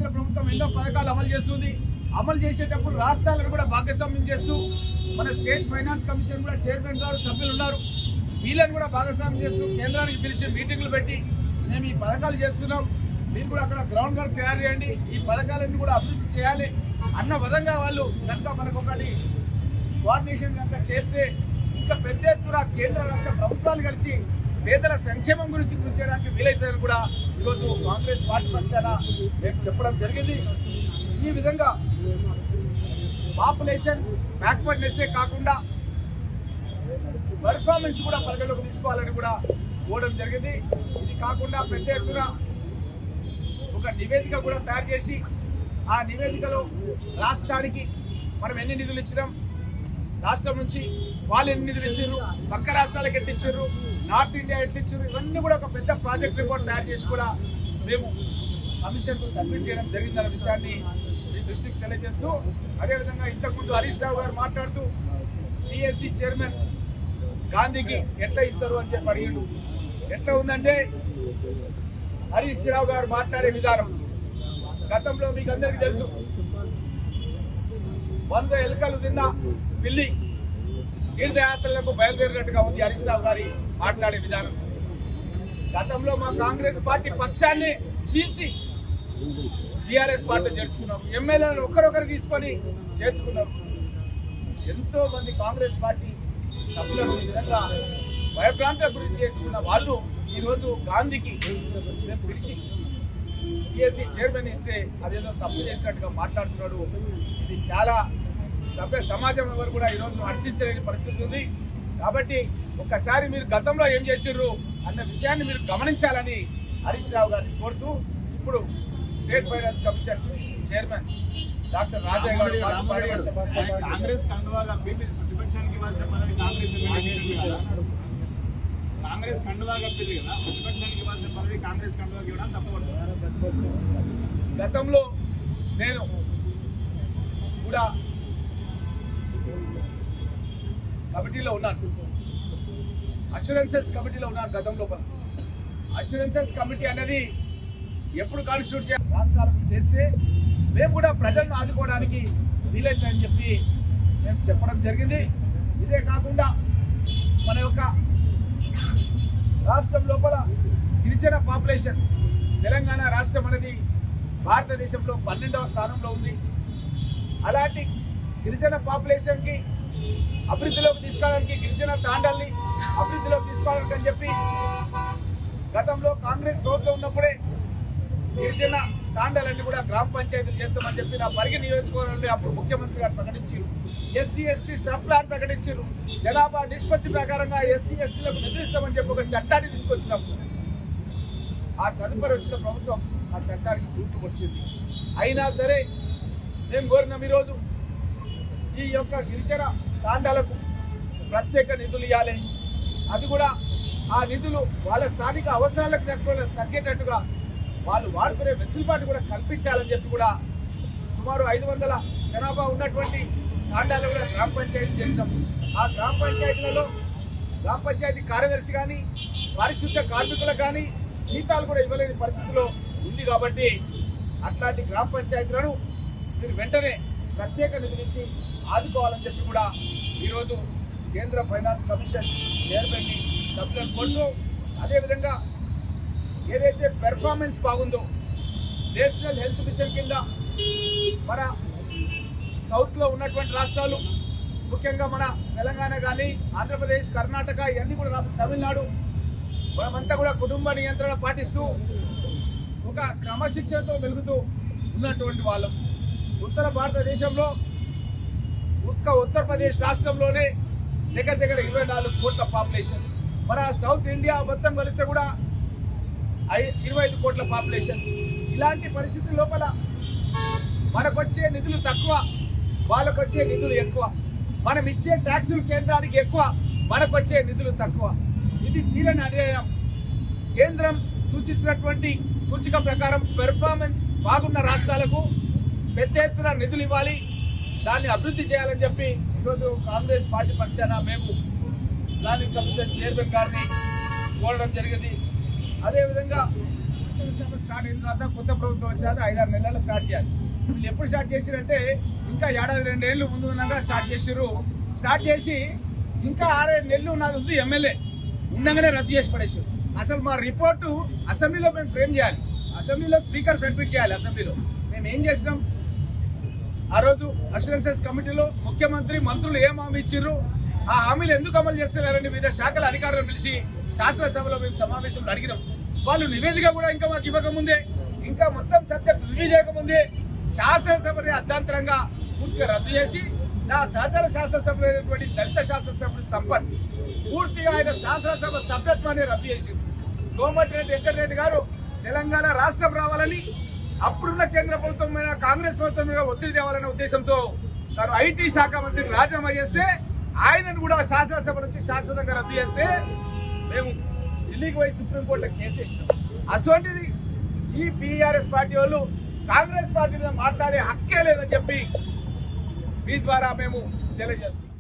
కేంద్ర ప్రభుత్వం ఎన్నో పథకాలు అమలు చేస్తుంది అమలు చేసేటప్పుడు రాష్ట్రాలను కూడా భాగస్వామ్యం చేస్తూ మన స్టేట్ ఫైనాన్స్ కమిషన్ కూడా చైర్మన్ గారు సభ్యులు ఉన్నారు వీళ్ళని కూడా భాగస్వామ్యం చేస్తూ కేంద్రానికి పిలిచి మీటింగ్లు పెట్టి మేము ఈ పథకాలు చేస్తున్నాం మీరు కూడా అక్కడ గ్రౌండ్ వర్క్ తయారు చేయండి ఈ పథకాలన్నీ కూడా అభివృద్ధి చేయాలి అన్న విధంగా వాళ్ళు కనుక మనకు ఒకటి కోఆర్డినేషన్ కనుక చేస్తే ఇంకా పెద్ద ఎత్తున కేంద్ర రాష్ట్ర ప్రభుత్వాలు కలిసి పేదల సంక్షేమం గురించి కృషి చేయడానికి వీలైతుందని కూడా ఈరోజు కాంగ్రెస్ పార్టీ పక్షాన మేము చెప్పడం జరిగింది ఈ విధంగా పాపులేషన్ బ్యాక్వర్డ్నెస్సే కాకుండా పర్ఫార్మెన్స్ కూడా పరిగణలోకి తీసుకోవాలని కూడా కోవడం జరిగింది ఇది కాకుండా పెద్ద ఎత్తున ఒక నివేదిక కూడా తయారు చేసి ఆ నివేదికలో రాష్ట్రానికి మనం ఎన్ని నిధులు ఇచ్చినాం రాష్ట్రం నుంచి వాళ్ళు ఎన్ని నిధులు ఇచ్చారు పక్క రాష్ట్రాలకు ఎట్లా ఇచ్చారు నార్త్ ఇండియా ఎట్లా ఇచ్చారు ఇవన్నీ కూడా ఒక పెద్ద ప్రాజెక్ట్ రిపోర్ట్ తయారు చేసి కూడా మేము కమిషన్కు సబ్మిట్ చేయడం జరిగిందన్న విషయాన్ని మీ దృష్టికి తెలియజేస్తూ అదేవిధంగా ఇంతకుముందు హరీష్ రావు గారు మాట్లాడుతూ టిఎస్సి చైర్మన్ గాంధీకి ఎట్లా ఇస్తారు అని చెప్పి అడిగిండు ఎట్లా ఉందంటే హరీష్ రావు గారు మాట్లాడే విధానం గతంలో మీకు అందరికీ తెలుసు వంద ఎలుకలు తిన్న పిల్లి తీర్థయాత్రలకు బయలుదేరినట్టుగా ఉంది హరీష్ రావు గారి మాట్లాడే విధానం గతంలో మా కాంగ్రెస్ పార్టీ పక్షాన్ని చీల్చి టిఆర్ఎస్ పార్టీ చేర్చుకున్నారు ఎమ్మెల్యేలను ఒకరొకరు తీసుకొని చేర్చుకున్నారు ఎంతో మంది కాంగ్రెస్ పార్టీ సభ్యులను ఈ విధంగా భయభ్రాంతుల గురించి చేసుకున్న వాళ్ళు ఈ రోజు గాంధీకి మేము పిలిచి టిఎస్సీ చైర్మన్ ఇస్తే అదేదో తప్పు చేసినట్టుగా మాట్లాడుతున్నాడు ఇది చాలా సభ్య సమాజం ఎవరు కూడా ఈరోజు హర్షించలేని పరిస్థితి ఉంది కాబట్టి ఒక్కసారి మీరు గతంలో ఏం చేసిర్రు అన్న విషయాన్ని మీరు గమనించాలని హరీష్ రావు గారిని కోరుతూ ఇప్పుడు state finance commission chairman doctor Rajaiah గారు మాతో మాట్లాడారు. కాంగ్రెస్ కండువా కప్పి మీరు ప్రతిపక్షానికి ఇవ్వాల్సిన పదవి కాంగ్రెస్ ఎమ్మెల్యేకి ఇవ్వాలి కదా. కాంగ్రెస్ కండువా కప్పింది కదా ప్రతిపక్షానికి ఇవ్వాల్సిన పదవి కాంగ్రెస్ కండువాకి ఇవ్వడం తప్పకూడదు గతంలో నేను కూడా కమిటీలో ఉన్నాను అష్యూరెన్సెస్ కమిటీలో ఉన్నాను గతం లోపల అష్యూరెన్సెస్ కమిటీ అనేది ఎప్పుడు కాన్స్టిట్యూట్ చేయాలి రాష్ట్రాలకు చేస్తే మేము కూడా ప్రజలను ఆదుకోవడానికి వీలైతుందని చెప్పి మేము చెప్పడం జరిగింది ఇదే కాకుండా మన యొక్క రాష్ట్రం లోపల గిరిజన పాపులేషన్ తెలంగాణ రాష్ట్రం అనేది భారతదేశంలో పన్నెండవ స్థానంలో ఉంది అలాంటి గిరిజన పాపులేషన్ కి అభివృద్ధిలోకి తీసుకోవడానికి గిరిజన తాండాల్ని అభివృద్ధిలోకి తీసుకోవడానికి అని చెప్పి గతంలో కాంగ్రెస్ ప్రభుత్వం ఉన్నప్పుడే గిరిజన తాండాలన్నీ కూడా గ్రామ పంచాయతీలు చేస్తామని చెప్పి నా పరిగి నియోజకవర్గంలో అప్పుడు ముఖ్యమంత్రి గారు ప్రకటించారు ఎస్సీ ఎస్టీ సబ్ ప్లాన్ ప్రకటించారు జనాభా నిష్పత్తి ప్రకారంగా ఎస్సీ ఎస్టీలకు నిద్రిస్తామని చెప్పి ఒక చట్టాన్ని తీసుకొచ్చినప్పుడు ఆ తదుపరి వచ్చిన ప్రభుత్వం ఆ చట్టానికి తూట్లు వచ్చింది అయినా సరే మేము కోరినాం ఈరోజు ఈ యొక్క గిరిజన తాండాలకు ప్రత్యేక నిధులు ఇవ్వాలి అది కూడా ఆ నిధులు వాళ్ళ స్థానిక అవసరాలకు తక్కువ తగ్గేటట్టుగా వాళ్ళు వాడుకునే వెసులుబాటు కూడా కల్పించాలని చెప్పి కూడా సుమారు ఐదు వందల జనాభా ఉన్నటువంటి తాండాలు కూడా గ్రామ పంచాయతీ చేసినాం ఆ గ్రామ పంచాయతీలలో గ్రామ పంచాయతీ కార్యదర్శి కానీ పారిశుద్ధ కార్మికులకు కానీ జీతాలు కూడా ఇవ్వలేని పరిస్థితిలో ఉంది కాబట్టి అట్లాంటి గ్రామ పంచాయతీలను మీరు వెంటనే ప్రత్యేక నిధులు ఇచ్చి ఆదుకోవాలని చెప్పి కూడా ఈరోజు కేంద్ర ఫైనాన్స్ కమిషన్ చైర్మన్ని సభ్యులను కోరుతూ అదేవిధంగా ఏదైతే పెర్ఫార్మెన్స్ బాగుందో నేషనల్ హెల్త్ మిషన్ కింద మన సౌత్లో ఉన్నటువంటి రాష్ట్రాలు ముఖ్యంగా మన తెలంగాణ కానీ ఆంధ్రప్రదేశ్ కర్ణాటక ఇవన్నీ కూడా రా- తమిళనాడు మనమంతా కూడా కుటుంబ నియంత్రణ పాటిస్తూ ఒక క్రమశిక్షణతో వెలుగుతూ ఉన్నటువంటి వాళ్ళం ఉత్తర భారతదేశంలో ఒక్క ఉత్తరప్రదేశ్ రాష్ట్రంలోనే దగ్గర దగ్గర ఇరవై నాలుగు కోట్ల పాపులేషన్ మన సౌత్ ఇండియా మొత్తం కలిస్తే కూడా ఐ- ఇరవై ఐదు కోట్ల పాపులేషన్ ఇలాంటి పరిస్థితి లోపల మనకొచ్చే నిధులు తక్కువ వాళ్ళకొచ్చే నిధులు ఎక్కువ మనం ఇచ్చే ట్యాక్సులు కేంద్రానికి ఎక్కువ మనకొచ్చే నిధులు తక్కువ ఇది తీరని అన్యాయం కేంద్రం సూచించినటువంటి సూచిక ప్రకారం పెర్ఫార్మెన్స్ బాగున్న రాష్ట్రాలకు పెద్ద ఎత్తున నిధులు ఇవ్వాలి దాన్ని అభివృద్ధి చేయాలని చెప్పి ఈరోజు కాంగ్రెస్ పార్టీ పక్షాన మేము ప్లానింగ్ కమిషన్ చైర్మన్ గారిని కోరడం జరిగింది అదేవిధంగా శాసనసభ స్టార్ట్ అయిన తర్వాత కొత్త ప్రభుత్వం వచ్చాక ఐదారు నెలలు స్టార్ట్ చేయాలి వీళ్ళు ఎప్పుడు స్టార్ట్ చేసిరంటే ఇంకా ఏడాది రెండేళ్ళు ముందు ఉన్నాక స్టార్ట్ చేసిర్రు స్టార్ట్ చేసి ఇంకా ఆరేడు నెలలు ఉన్నది ఉంది ఎమ్మెల్యే ఉండగానే రద్దు చేసి పడేసారు అసలు మా రిపోర్టు అసెంబ్లీలో మేము ఫ్రేమ్ చేయాలి అసెంబ్లీలో స్పీకర్ సబ్మిట్ చేయాలి అసెంబ్లీలో మేము ఏం చేసినాం ఆ రోజు అష్యూరెన్సెస్ కమిటీలో ముఖ్యమంత్రి మంత్రులు ఏం హామీ ఇచ్చిర్రు ఆ హామీలు ఎందుకు అమలు చేస్తున్నారని వివిధ శాఖల అధికారులను పిలిచి శాసనసభలో మేము సమావేశంలో అడిగినాం వాళ్ళు నివేదిక కూడా ఇంకా మాకు ఇవ్వకముందే ఇంకా మొత్తం సబ్జెక్ట్ రివ్యూ చేయకముందే శాసనసభని అర్ధాంతరంగా పూర్తిగా రద్దు చేసి నా సహచర శాసనసభ అయినటువంటి దళిత శాసనసభ్యుడు సంపత్ పూర్తిగా ఆయన శాసనసభ సభ్యత్వాన్ని రద్దు చేసింది కోమటిరెడ్డి వెంకటరెడ్డి గారు తెలంగాణ రాష్ట్రం రావాలని అప్పుడున్న కేంద్ర ప్రభుత్వం మీద కాంగ్రెస్ ప్రభుత్వం మీద ఒత్తిడి తేవాలనే ఉద్దేశంతో తాను ఐటీ శాఖ మంత్రిని రాజీనామా చేస్తే ఆయనను కూడా శాసనసభ నుంచి శాశ్వతంగా రద్దు చేస్తే మేము ఢిల్లీకి పోయి సుప్రీంకోర్టులో కేసు వేసినాం అటువంటిది ఈ బీఆర్ఎస్ పార్టీ వాళ్ళు కాంగ్రెస్ పార్టీ మీద మాట్లాడే హక్కే లేదని చెప్పి మీ ద్వారా మేము తెలియజేస్తున్నాం